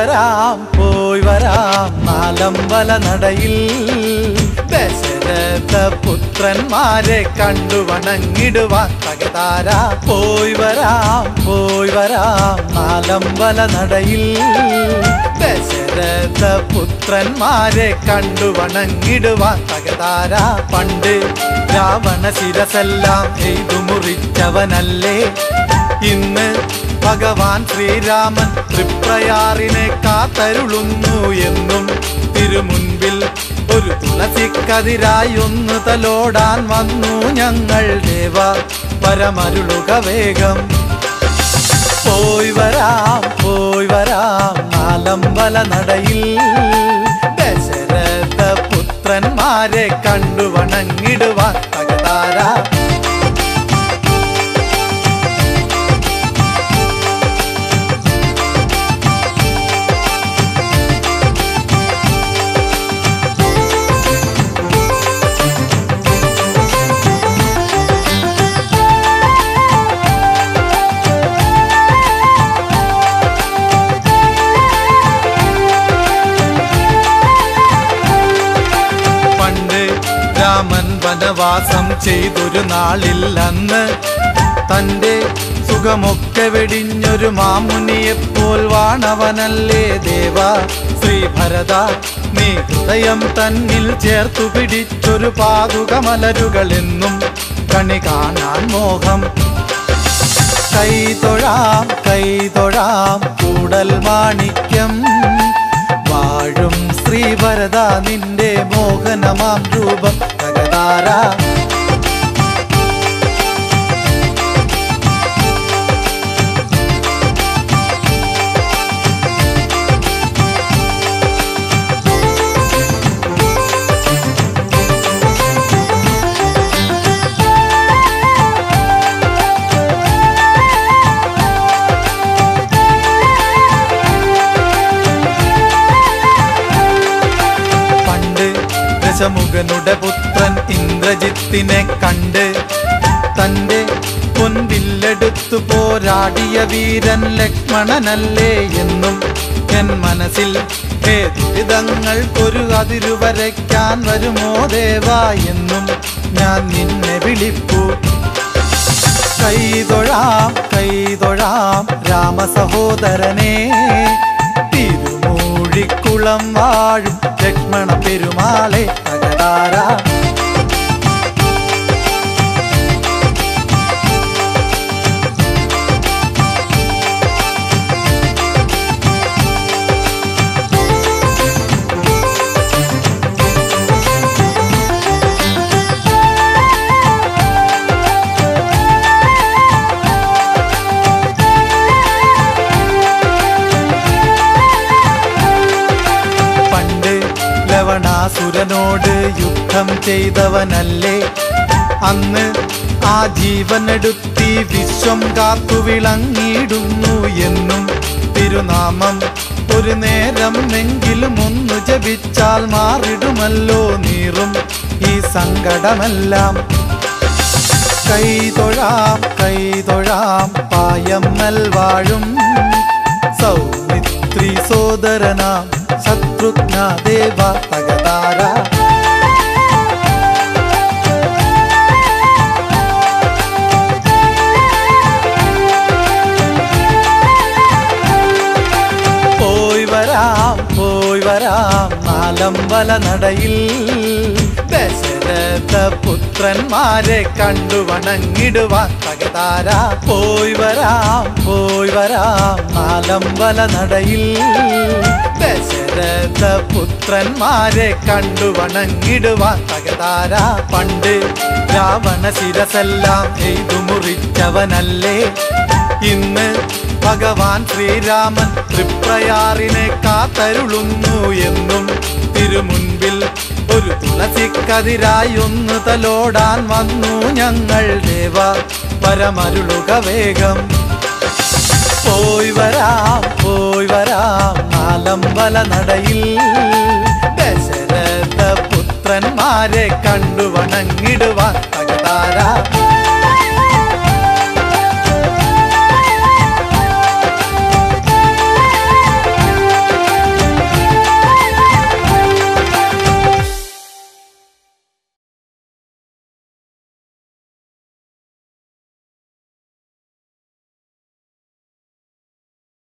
വരാം പോയി വരാം നാലമ്പല നടയിൽ ദശരഥ പുത്രന്മാരെ കണ്ടു വണങ്ങിടുവാൻ തകതാര പോയി വരാം പോയി വരാം നാലമ്പല നടയിൽ ദശരഥ പുത്രന്മാരെ കണ്ടു വണങ്ങിടുവാൻ തകതാര പണ്ട് രാവണ ശിരസെല്ലാം എയ്തു മുറിച്ചവനല്ലേ ഇന്ന് ഭഗവാൻ ശ്രീരാമൻ തൃപ്രയാറിനെ കാത്തരുളുന്നു എന്നും തിരുമുൻപിൽ ഒരു തുളസിക്കതിരായി ഒന്ന് തലോടാൻ വന്നു ഞങ്ങൾ ദേവ പരമരുളുക വേഗം പോയി വരാം പോയി വരാം നാലമ്പല നടയിൽ ദശരഥ പുത്രന്മാരെ കണ്ടു വണങ്ങിടുവാൻ തകതാര പണ്ട് രാമൻ വനവാസം ചെയ്തൊരു നാളിൽ അന്ന് തന്റെ സുഖമൊക്കെ വെടിഞ്ഞൊരു മാമുനിയെപ്പോൾ വാണവനല്ലേ ദേവ ശ്രീഭരത നീ ഹൃദയം തന്നിൽ ചേർത്തു പിടിച്ചൊരു പാതുകമലരുകളെന്നും കണി കാണാൻ മോഹം കൈതൊഴാം കൈതൊഴാം കൂടൽ മാണിക്യം വാഴും ശ്രീഭരത നിന്റെ മോഹനമാം രൂപം തകതാര പണ്ട് ദശമുഖനുടെ പുത്രൻ ഇന്ദ്രജിത്തിനെ കണ്ട് തന്റെ പൊൻവില്ലെടുത്തു പോരാടിയ വീരൻ ലക്ഷ്മണനല്ലേ എന്നും എൻ മനസ്സിൽ ഹേ ദുരിതങ്ങൾക്കൊരു അതിരു വരയ്ക്കാൻ വരുമോ ദേവാ എന്നും ഞാൻ നിന്നെ വിളിപ്പു കൈതൊഴാം കൈതൊഴാം രാമസഹോദരനെ തിരുമൂഴിക്കുളം വാഴും ലക്ഷ്മണ പെരുമാളെ തകതാര പണ്ട് ലവണാസുരനോട് യുദ്ധം ചെയ്തവനല്ലേ അന്ന് ആ ജീവനെടുത്തി വിശ്വം കാത്തു വിളങ്ങിയിടുന്നു എന്നും തിരുനാമം ഒരു നേരം എങ്കിലും ഒന്ന് ജപിച്ചാൽ മാറിടുമല്ലോ നീറും ഈ സങ്കടമെല്ലാം കൈതൊഴാം കൈതൊഴാം പായമ്മൽ വാഴും സൗമിത്രി സോദരനാം ശത്രുഘ്ന ദേവ തകതാര പോയി വരാം പോയി വരാം നാലമ്പല നടയിൽ ദശരഥ പുത്രന്മാരെ കണ്ടു വണങ്ങിടുവാൻ തകതാര പോയി വരാം പോയി വരാം നാലമ്പല നടയിൽ ദശരഥ പുത്രന്മാരെ കണ്ടു വണങ്ങിടുവാൻ തകതാര പണ്ട് രാവണ ശിരസെല്ലാം എയ്തു മുറിച്ചവനല്ലേ ഇന്ന് ഭഗവാൻ ശ്രീരാമൻ തൃപ്രയാറിനെ കാത്തരുളുന്നു എന്നും തിരുമുൻപിൽ ഒരു തുളസിക്കതിരായി ഒന്ന് തലോടാൻ വന്നു ഞങ്ങൾ ദേവ പരമരുളുക വേഗം പോയി വരാം പോയി വരാം നാലമ്പല നടയിൽ ദശരഥ പുത്രന്മാരെ കണ്ടു വണങ്ങിടുവാൻ തകതാര